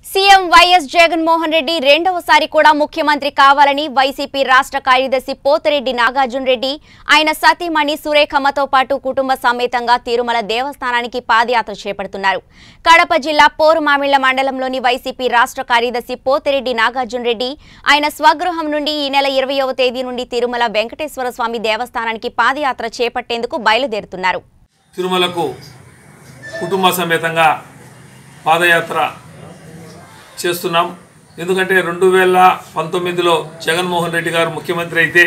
CM YS Jaganmohan Reddy రెండవసారి కూడా ముఖ్యమంత్రి కావాలని వైసీపీ రాష్ట్ర కార్యదర్శి పోతిరెడ్డి నాగార్జున రెడ్డి ఆయన సతీమణి సురేఖమ్మతో పాటు కుటుంబ సమేతంగా తిరుమల దేవస్థానానికి పాదయాత్ర చేపడుతున్నారు కడప జిల్లా పోరుమామిళ్ల మండలంలోని వైసీపీ రాష్ట్ర కార్యదర్శి పోతిరెడ్డి నాగార్జున రెడ్డి ఆయన స్వగృహం నుండి ఈ నెల ఇరవయవ తేదీ నుండి తిరుమల వెంకటేశ్వర స్వామి దేవస్థానానికి పాదయాత్ర చేపట్టేందుకు బయలుదేరుతున్నారు తిరుమలకు కుటుంబ సమేతంగా పాదయాత్ర చేస్తున్నాం ఎందుకంటే రెండు వేల పంతొమ్మిదిలో జగన్మోహన్ రెడ్డి గారు ముఖ్యమంత్రి అయితే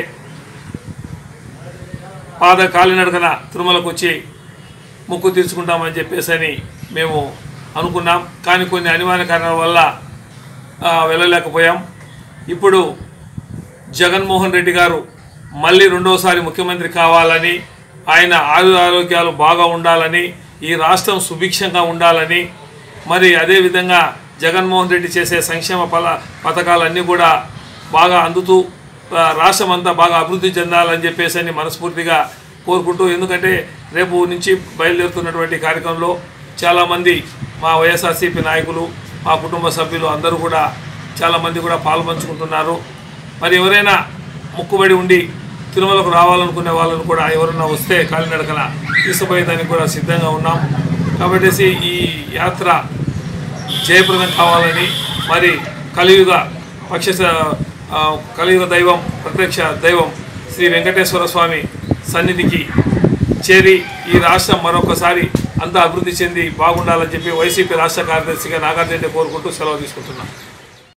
పాద కాలినడకన తిరుమలకు వచ్చి మొక్కు తీర్చుకుంటామని చెప్పేసి అని మేము అనుకున్నాం కానీ కొన్ని అనివార్య కారణాల వల్ల ఆ, వెళ్ళలేకపోయాం ఇప్పుడు జగన్మోహన్ రెడ్డి గారు మళ్ళీ రెండోసారి ముఖ్యమంత్రి కావాలని ఆయన ఆయుర ఆరోగ్యాలు బాగా ఉండాలని ఈ రాష్ట్రం సుభిక్షంగా ఉండాలని మరి అదేవిధంగా జగన్మోహన్ రెడ్డి చేసే సంక్షేమ ఫల పథకాలన్నీ కూడా బాగా అందుతూ ఆ, రాష్ట్రం అంతా బాగా అభివృద్ధి చెందాలని చెప్పేసి అని మనస్ఫూర్తిగా కోరుకుంటూ ఎందుకంటే రేపు నుంచి బయలుదేరుతున్నటువంటి కార్యక్రమంలో చాలామంది మా వైఎస్ఆర్సీపీ నాయకులు మా కుటుంబ సభ్యులు అందరూ కూడా చాలామంది కూడా పాల్పంచుకుంటున్నారు మరి ఎవరైనా ముక్కుబడి ఉండి తిరుమలకు రావాలనుకునే వాళ్ళను కూడా ఎవరైనా వస్తే కాలినడకన తీసుకుపోయేదానికి కూడా సిద్ధంగా ఉన్నాం కాబట్టి ఈ యాత్ర జయప్రదం కావాలని మరి కలియుగ పక్ష ఆ, కలియుగ దైవం ప్రత్యక్ష దైవం శ్రీ వెంకటేశ్వర స్వామి సన్నిధికి చేరి ఈ రాష్ట్రం మరొకసారి అంతా అభివృద్ధి చెంది బాగుండాలని చెప్పి వైసీపీ రాష్ట్ర కార్యదర్శిగా నాగార్జున కోరుకుంటూ సెలవు తీసుకుంటున్నాం